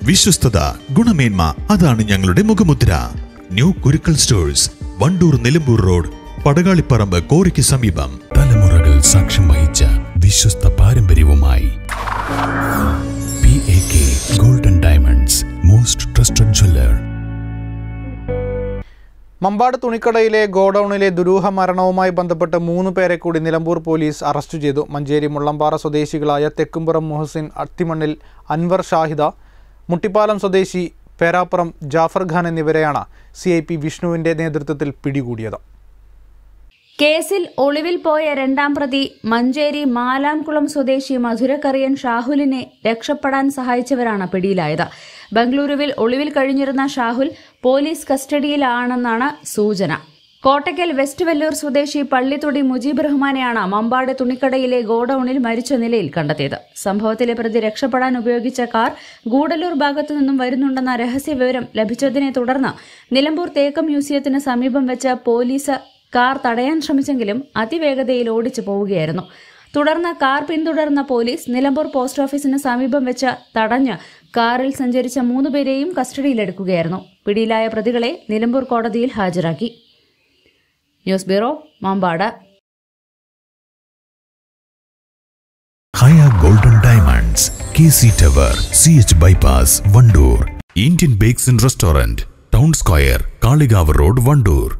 വിശ്വസ്തത ഗുണമേന്മ അതാണ് ഞങ്ങളുടെ മുഖമുദ്ര new Kurukkal stores Wandoor Nilambur road Padakaliparamb കോറിക്ക് സമീപം തലമുറകൾ സാക്ഷ്യം വഹിച്ച വിശ്വസ്ത പാരമ്പര്യവുമായി P A K golden diamonds most trusted jeweller Mampad തുണിക്കടയിലെ ഗോഡൌണിലെ ദുരൂഹ മരണവുമായി ബന്ധപ്പെട്ട് മൂന്ന് പേരെ കൂടി നിലമ്പൂർ പോലീസ് അറസ്റ്റ് ചെയ്തു മഞ്ചേരി മുള്ളമ്പാറ സ്വദേശികളായ തെക്കുംപുറം മുഹസിൻ അത്തിമണ്ണിൽ അൻവർ ഷാഹിദ മുട്ടിപ്പാലം സ്വദേശി പേരാപ്പുറം ജാഫർ ഖാൻ എന്നിവരെയാണ് സി ഐ പി വിഷ്ണുവിന്റെ നേതൃത്വത്തിൽ പിടികൂടിയത് കേസിൽ ഒളിവിൽ പോയ രണ്ടാം പ്രതി മഞ്ചേരി മാലാംകുളം സ്വദേശി മധുരക്കറിയൻ ഷാഹുലിനെ രക്ഷപ്പെടാൻ സഹായിച്ചവരാണ് പിടിയിലായത് ബംഗളൂരുവിൽ ഒളിവിൽ കഴിഞ്ഞിരുന്ന ഷാഹുൽ പോലീസ് കസ്റ്റഡിയിലാണെന്നാണ് സൂചന കോട്ടയ്ക്കൽ വെസ്റ്റ് വെല്ലൂർ സ്വദേശി പള്ളിത്തൊടി മുജീബ് റഹ്മാനെയാണ് മമ്പാട് തുണിക്കടയിലെ ഗോഡൌണിൽ മരിച്ച നിലയിൽ കണ്ടെത്തിയത് സംഭവത്തിലെ പ്രതി രക്ഷപ്പെടാൻ ഉപയോഗിച്ച കാർ ഗൂഡല്ലൂർ ഭാഗത്തു നിന്നും വരുന്നുണ്ടെന്ന രഹസ്യ വിവരം ലഭിച്ചതിനെ തുടർന്ന് നിലമ്പൂർ തേക്കം മ്യൂസിയത്തിന് സമീപം വെച്ച പോലീസ് കാർ തടയാൻ ശ്രമിച്ചെങ്കിലും അതിവേഗതയിൽ ഓടിച്ചു പോവുകയായിരുന്നു തുടർന്ന് കാർ പിന്തുടർന്ന പോലീസ് നിലമ്പൂർ പോസ്റ്റ് ഓഫീസിന് സമീപം വെച്ച് തടഞ്ഞ് കാറിൽ സഞ്ചരിച്ച മൂന്നുപേരെയും കസ്റ്റഡിയിലെടുക്കുകയായിരുന്നു പിടിയിലായ പ്രതികളെ നിലമ്പൂർ കോടതിയിൽ ഹാജരാക്കി news bureau Mampad Haya golden diamonds K C tower C H bypass Wandoor Indian bakes and restaurant town square Kalikavu road Wandoor